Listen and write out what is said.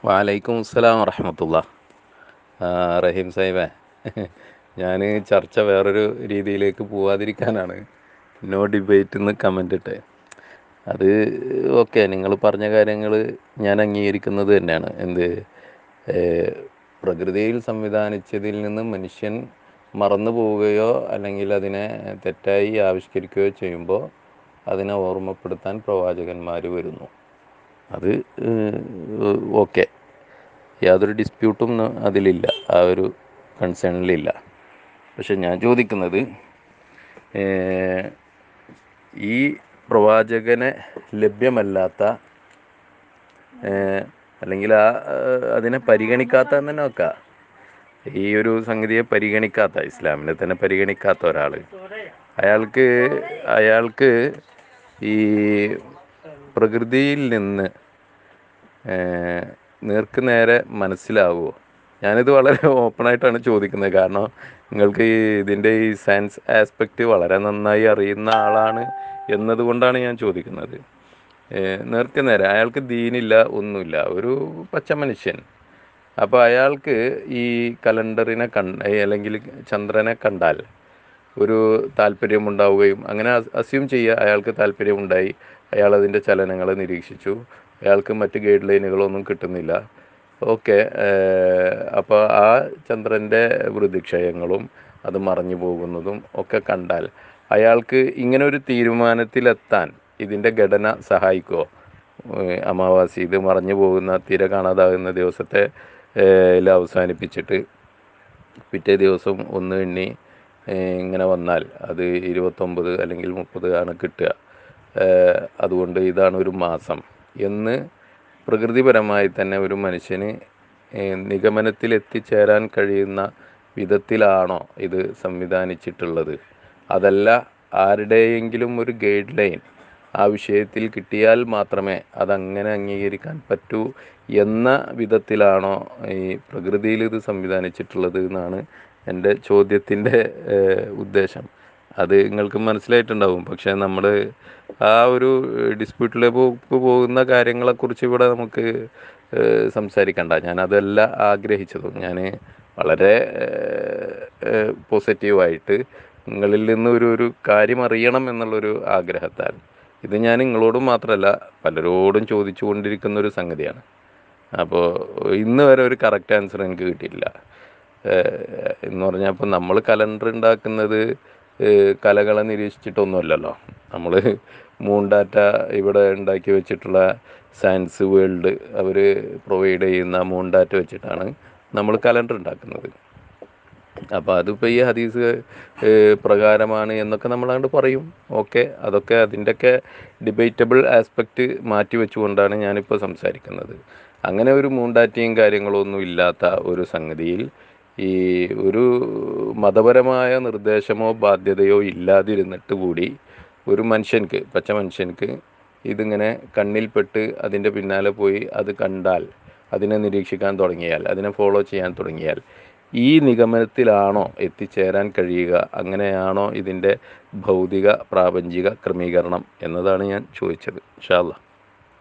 വാലൈക്കും അസ്സലാം വറഹമത്തുള്ള റഹീം സാഹിബേ ഞാൻ ചർച്ച വേറൊരു രീതിയിലേക്ക് പോവാതിരിക്കാനാണ് നോ ഡിബേറ്റ് എന്ന് കമൻ്റ് ഇട്ട് അത് ഓക്കെ നിങ്ങൾ പറഞ്ഞ കാര്യങ്ങൾ ഞാൻ അംഗീകരിക്കുന്നത് തന്നെയാണ് എന്ത് ഏഹ്, പ്രകൃതിയിൽ സംവിധാനിച്ചതിൽ നിന്ന് മനുഷ്യൻ മറന്നു പോവുകയോ അല്ലെങ്കിൽ അതിനെ തെറ്റായി ആവിഷ്കരിക്കുകയോ ചെയ്യുമ്പോൾ അതിനെ ഓർമ്മപ്പെടുത്താൻ പ്രവാചകന്മാർ വരുന്നു അത് ഓക്കെ യാതൊരു ഡിസ്പ്യൂട്ടും ന- അതിലില്ല ആ ഒരു കൺസേണിലില്ല പക്ഷെ ഞാൻ ചോദിക്കുന്നത് ഏഹ്, ഈ പ്രവാചകനെ ലഭ്യമല്ലാത്ത ഏഹ്, അല്ലെങ്കിൽ ആ ഏഹ്, അതിനെ പരിഗണിക്കാത്ത എന്ന് തന്നെ വെക്കാം ഈ ഒരു സംഗതിയെ പരിഗണിക്കാത്ത ഇസ്ലാമിനെ തന്നെ പരിഗണിക്കാത്ത ഒരാൾ അയാൾക്ക് അയാൾക്ക് ഈ പ്രകൃതിയിൽ നിന്ന് ഏഹ്, നേർക്ക് നേരെ മനസ്സിലാവുമോ ഞാനിത് വളരെ ഓപ്പണായിട്ടാണ് ചോദിക്കുന്നത് കാരണം നിങ്ങൾക്ക് ഈ ഇതിൻ്റെ ഈ സയൻസ് ആസ്പെക്റ്റ് വളരെ നന്നായി അറിയുന്ന ആളാണ് എന്നതുകൊണ്ടാണ് ഞാൻ ചോദിക്കുന്നത് ഏഹ്, നേർക്ക് നേരെ അയാൾക്ക് ദീനില്ല ഒന്നുമില്ല ഒരു പച്ച മനുഷ്യൻ അപ്പോൾ അയാൾക്ക് ഈ കലണ്ടറിനെ കണ്ട അല്ലെങ്കിൽ ചന്ദ്രനെ കണ്ടാൽ ഒരു താല്പര്യമുണ്ടാവുകയും അങ്ങനെ അസ്യൂം ചെയ്യുക അയാൾക്ക് താല്പര്യമുണ്ടായി അയാൾ അതിൻ്റെ ചലനങ്ങൾ നിരീക്ഷിച്ചു അയാൾക്ക് മറ്റ് ഗൈഡ് ലൈനുകളൊന്നും കിട്ടുന്നില്ല ഓക്കെ അപ്പോൾ ആ ചന്ദ്രൻ്റെ വൃതിക്ഷയങ്ങളും അത് മറഞ്ഞു പോകുന്നതും ഒക്കെ കണ്ടാൽ അയാൾക്ക് ഇങ്ങനെ ഒരു തീരുമാനത്തിലെത്താൻ ഇതിൻ്റെ ഘടന സഹായിക്കുമോ ഏഹ് അമാവാസി ഇത് മറഞ്ഞു പോകുന്ന തീരെ കാണാതാകുന്ന ദിവസത്തെ ഏഹ് ല് അവസാനിപ്പിച്ചിട്ട് പിറ്റേ ദിവസം ഒന്ന് എണ്ണി ഏഹ് ഇങ്ങനെ വന്നാൽ അത് ഇരുപത്തൊമ്പത് അല്ലെങ്കിൽ മുപ്പത് ആണ് കിട്ടുക ഏഹ് അതുകൊണ്ട് ഇതാണ് ഒരു മാസം എന്ന് പ്രകൃതിപരമായി തന്നെ ഒരു മനുഷ്യന് ഏഹ് നിഗമനത്തിൽ എത്തിച്ചേരാൻ കഴിയുന്ന വിധത്തിലാണോ ഇത് സംവിധാനിച്ചിട്ടുള്ളത് അതല്ല ആരുടെയെങ്കിലും ഒരു ഗൈഡ് ലൈൻ ആ വിഷയത്തിൽ കിട്ടിയാൽ മാത്രമേ അതങ്ങനെ അംഗീകരിക്കാൻ പറ്റൂ എന്ന വിധത്തിലാണോ ഈ പ്രകൃതിയിൽ ഇത് സംവിധാനിച്ചിട്ടുള്ളത് എന്നാണ് എൻ്റെ ചോദ്യത്തിൻ്റെ ഏഹ്, ഉദ്ദേശം അത് നിങ്ങൾക്ക് മനസ്സിലായിട്ടുണ്ടാവും പക്ഷേ നമ്മൾ ആ ഒരു ഡിസ്പ്യൂട്ടിലേക്ക് പോകുന്ന കാര്യങ്ങളെക്കുറിച്ച് ഇവിടെ നമുക്ക് ഏഹ്, സംസാരിക്കണ്ട ഞാൻ അതല്ല ആഗ്രഹിച്ചതും ഞാൻ വളരെ പോസിറ്റീവായിട്ട് നിങ്ങളിൽ നിന്ന് ഒരു ഒരു കാര്യം അറിയണം എന്നുള്ളൊരു ആഗ്രഹത്താൽ ഇത് ഞാൻ നിങ്ങളോടും മാത്രമല്ല പലരോടും ചോദിച്ചു കൊണ്ടിരിക്കുന്ന ഒരു സംഗതിയാണ് അപ്പോൾ ഇന്ന് വരെ ഒരു കറക്റ്റ് ആൻസർ എനിക്ക് കിട്ടിയിട്ടില്ല ഏഹ് എന്ന് പറഞ്ഞാൽ ഇപ്പോൾ നമ്മൾ കലണ്ടർ ഉണ്ടാക്കുന്നത് ഏഹ് കലകളെ നിരീക്ഷിച്ചിട്ടൊന്നുമല്ലല്ലോ നമ്മൾ മൂൺ ഡാറ്റ ഇവിടെ ഉണ്ടാക്കി വെച്ചിട്ടുള്ള സയൻസ് വേൾഡ് അവർ പ്രൊവൈഡ് ചെയ്യുന്ന മൂൺ ഡാറ്റ വെച്ചിട്ടാണ് നമ്മൾ കലണ്ടർ ഉണ്ടാക്കുന്നത് അപ്പോൾ അതിപ്പോൾ ഈ ഹദീസ് ഏഹ്, പ്രകാരമാണ് എന്നൊക്കെ നമ്മൾ അങ്ങോട്ട് പറയും ഓക്കെ അതൊക്കെ അതിൻ്റെയൊക്കെ ഡിബേറ്റബിൾ ആസ്പെക്റ്റ് മാറ്റി വെച്ചുകൊണ്ടാണ് ഞാനിപ്പോൾ സംസാരിക്കുന്നത് അങ്ങനെ ഒരു മൂണ്ടാറ്റിയും കാര്യങ്ങളൊന്നും ഇല്ലാത്ത ഒരു സംഗതിയിൽ ഈ ഒരു മതപരമായ നിർദ്ദേശമോ ബാധ്യതയോ ഇല്ലാതിരുന്നിട്ട് കൂടി ഒരു മനുഷ്യൻക്ക് പച്ച മനുഷ്യൻക്ക് ഇതിങ്ങനെ കണ്ണിൽപ്പെട്ട് അതിൻ്റെ പിന്നാലെ പോയി അത് കണ്ടാൽ അതിനെ നിരീക്ഷിക്കാൻ തുടങ്ങിയാൽ അതിനെ ഫോളോ ചെയ്യാൻ തുടങ്ങിയാൽ ഈ നിഗമനത്തിലാണോ എത്തിച്ചേരാൻ കഴിയുക അങ്ങനെയാണോ ഇതിൻ്റെ ഭൗതിക പ്രാപഞ്ചിക ക്രമീകരണം എന്നതാണ് ഞാൻ ചോദിച്ചത് ഇൻഷാ അല്ലാ